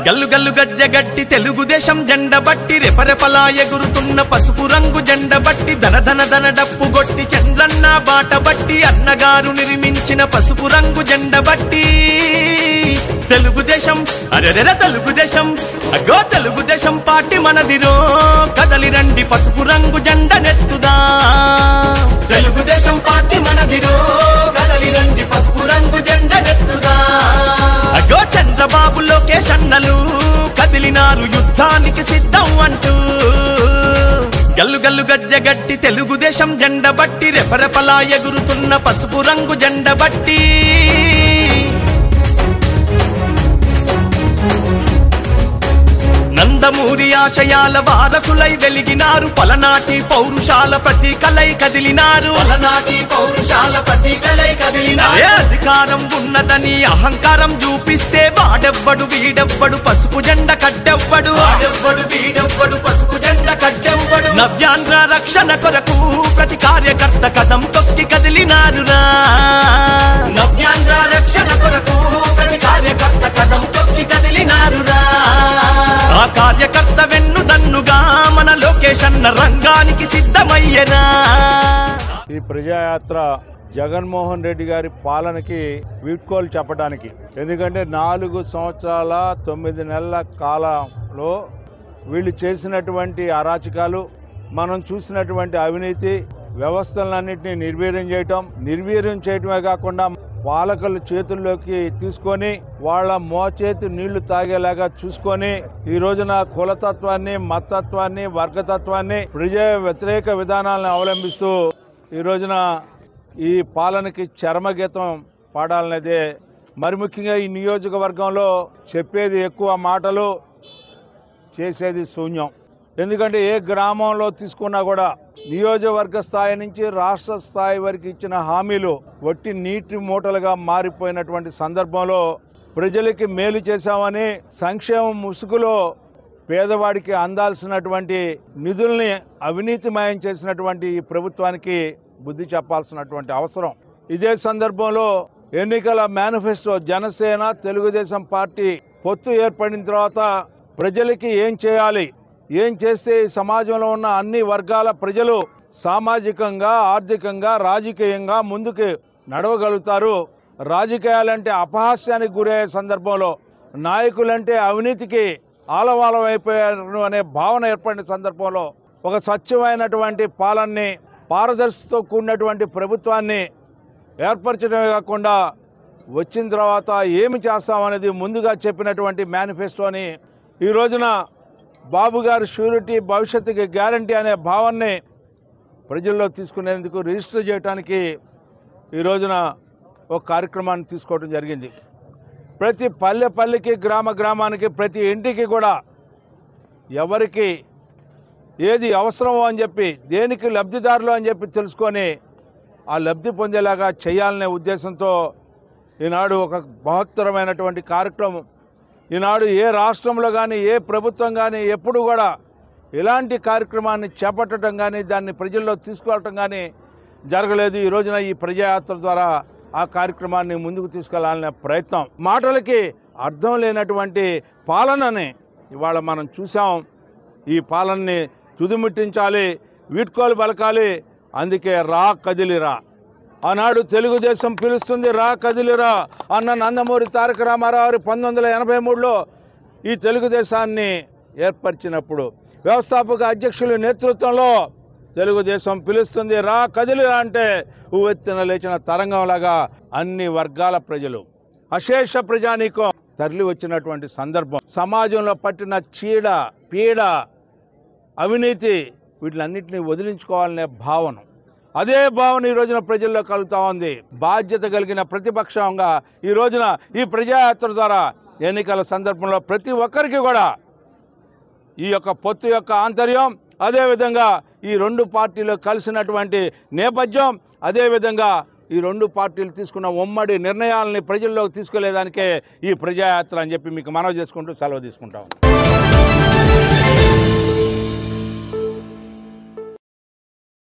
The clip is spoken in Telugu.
గల్లు గల్లు గజ్జగట్టి తెలుగుదేశం జెండ బట్టి రెపరెపలా ఎగురుతున్న పసుపు రంగు జెండ బట్టి ధన ధన ధన డప్పు గొట్టి చంద్రన్న బాట బట్టి అన్నగారు నిర్మించిన పసుపు రంగు జెండ బట్టి తెలుగుదేశం అరెరెర తెలుగుదేశం అగో తెలుగుదేశం పార్టీ మనదిరో కదలి రండి పసుపు రంగు జెండ నెత్తుదా తెలుగుదేశం పార్టీ మనదిరో కదలి రండి పసుపు రంగు జెండ నెత్తుదా అగో చంద్రబాబు లోకేష్ అన్నలు కదిలినారు యుద్ధానికి సిద్ధం అంటూ గల్లు గల్లు గజ్జగట్టి తెలుగుదేశం జెండ బట్టి రెపరెపలా ఎగురుతున్న పసుపు రంగు జెండ బట్టి నందమూరి ఆశయాల వారసులై వెలిగినారు పలనాటి పౌరుషాల ప్రతీకలై కదిలినారు పలనాటి పౌరుషాల ప్రతీకలై కదిలినారు ఏ అధికారం ఉన్నదని అహంకారం చూపిస్తే వాడెవ్వడు వీడెవ్వడు పసుపు జెండ కట్టెవ్వడు వాడెవ్వడు వీడెవ్వడు పసుపు జెండ కట్టెవ్వడు నవ్యాంధ్ర రక్షణ కొరకు ప్రతి కార్యకర్త కదం తొక్కి కదిలినారురా నవ్యాంధ్ర రక్షణ కొరకు ప్రతి కార్యకర్త కదం తొక్కి కదిలినారురా ఆ కార్యకర్త వెన్ను దన్నుగా మన లోకేష్ అన్న రంగానికి సిద్ధమయ్యనా ఈ ప్రజాయాత్ర జగన్మోహన్ రెడ్డి గారి పాలనకి వీడ్కోలు చెప్పడానికి ఎందుకంటే నాలుగు సంవత్సరాల తొమ్మిది నెలల కాలంలో వీళ్ళు చేసినటువంటి అరాచకాలు మనం చూసినటువంటి అవినీతి వ్యవస్థలన్నింటినీ నిర్వీర్యం చేయటం నిర్వీర్యం చేయటమే కాకుండా పాలకుల చేతుల్లోకి తీసుకొని వాళ్ళ మోచేతి నీళ్లు తాగేలాగా చూసుకొని ఈ రోజున కులతత్వాన్ని మతత్వాన్ని వర్గతత్వాన్ని ప్రజా వ్యతిరేక విధానాలను అవలంబిస్తూ ఈ రోజున ఈ పాలనకి చరమగీతం పాడాలనేదే మరి ముఖ్యంగా ఈ నియోజకవర్గంలో చెప్పేది ఎక్కువ మాటలు చేసేది శూన్యం ఎందుకంటే ఏ గ్రామంలో తీసుకున్నా కూడా నియోజకవర్గ స్థాయి నుంచి రాష్ట్ర స్థాయి వరకు ఇచ్చిన హామీలు వట్టి నీటి మూటలుగా మారిపోయినటువంటి సందర్భంలో ప్రజలకి మేలు చేశామని సంక్షేమ ముసుగులో పేదవాడికి అందాల్సినటువంటి నిధుల్ని అవినీతిమయం చేసినటువంటి ఈ ప్రభుత్వానికి బుద్ధి చెప్పాల్సినటువంటి అవసరం ఇదే సందర్భంలో ఎన్నికల మేనిఫెస్టో జనసేన తెలుగుదేశం పార్టీ పొత్తు ఏర్పడిన తర్వాత ప్రజలకి ఏం చేయాలి ఏం చేస్తే ఈ సమాజంలో ఉన్న అన్ని వర్గాల ప్రజలు సామాజికంగా ఆర్థికంగా రాజకీయంగా ముందుకు నడవగలుగుతారు రాజకీయాలంటే అపహాస్యానికి గురయ్యే సందర్భంలో నాయకులంటే అవినీతికి ఆలవాలం అయిపోయారు అనే భావన ఏర్పడిన సందర్భంలో ఒక స్వచ్ఛమైనటువంటి పాలనని పారదర్శితో కూడినటువంటి ప్రభుత్వాన్ని ఏర్పరచడమే కాకుండా వచ్చిన తర్వాత ఏమి చేస్తామనేది ముందుగా చెప్పినటువంటి మేనిఫెస్టోని ఈ రోజున బాబు గారి షూరిటీ భవిష్యత్తుకి గ్యారంటీ అనే భావాన్ని ప్రజల్లో తీసుకునేందుకు రిజిస్టర్ చేయడానికి ఈ రోజున ఒక కార్యక్రమాన్ని తీసుకోవడం జరిగింది ప్రతి పల్లె పల్లెకి గ్రామ గ్రామానికి ప్రతి ఇంటికి కూడా ఎవరికి ఏది అవసరమో అని చెప్పి దేనికి లబ్ధిదారులు అని చెప్పి తెలుసుకొని ఆ లబ్ధి పొందేలాగా చేయాలనే ఉద్దేశంతో ఈనాడు ఒక మహత్తరమైనటువంటి కార్యక్రమం ఈనాడు ఏ రాష్ట్రంలో కానీ ఏ ప్రభుత్వం కానీ ఎప్పుడు కూడా ఇలాంటి కార్యక్రమాన్ని చేపట్టడం కానీ దాన్ని ప్రజల్లో తీసుకువెళ్ళటం కానీ జరగలేదు ఈ రోజున ఈ ప్రజాయాత్ర ద్వారా ఆ కార్యక్రమాన్ని ముందుకు తీసుకెళ్లాలనే ప్రయత్నం మాటలకి అర్థం లేనటువంటి పాలనని ఇవాళ మనం చూసాం ఈ పాలనని తుదిముట్టించాలి వీడ్కోలు పలకాలి అందుకే రా కదిలిరా ఆనాడు తెలుగుదేశం పిలుస్తుంది రా కదిలిరా అన్న నందమూరి తారక రామారావు గారు పంతొమ్మిది వందల ఎనభై మూడులో ఈ తెలుగుదేశాన్ని ఏర్పరిచినప్పుడు వ్యవస్థాపక అధ్యక్షుల నేతృత్వంలో తెలుగుదేశం పిలుస్తుంది రా కదిలిరా అంటే ఉవ్వెత్తున లేచిన తరంగంలాగా అన్ని వర్గాల ప్రజలు అశేష ప్రజానీకం తరలి వచ్చినటువంటి సందర్భం సమాజంలో పట్టిన చీడ పీడ అవినీతి వీటిలన్నింటినీ వదిలించుకోవాలనే భావన అదే భావన ఈ రోజున ప్రజల్లో కలుగుతా ఉంది బాధ్యత కలిగిన ప్రతిపక్షంగా ఈ రోజున ఈ ప్రజాయాత్ర ద్వారా ఎన్నికల సందర్భంలో ప్రతి ఒక్కరికి కూడా ఈ యొక్క పొత్తు యొక్క ఆంతర్యం అదేవిధంగా ఈ రెండు పార్టీలు కలిసినటువంటి నేపథ్యం అదేవిధంగా ఈ రెండు పార్టీలు తీసుకున్న ఉమ్మడి నిర్ణయాలని ప్రజల్లోకి తీసుకెళ్లేదానికే ఈ ప్రజాయాత్ర అని చెప్పి మీకు మనవి చేసుకుంటూ సెలవు తీసుకుంటాం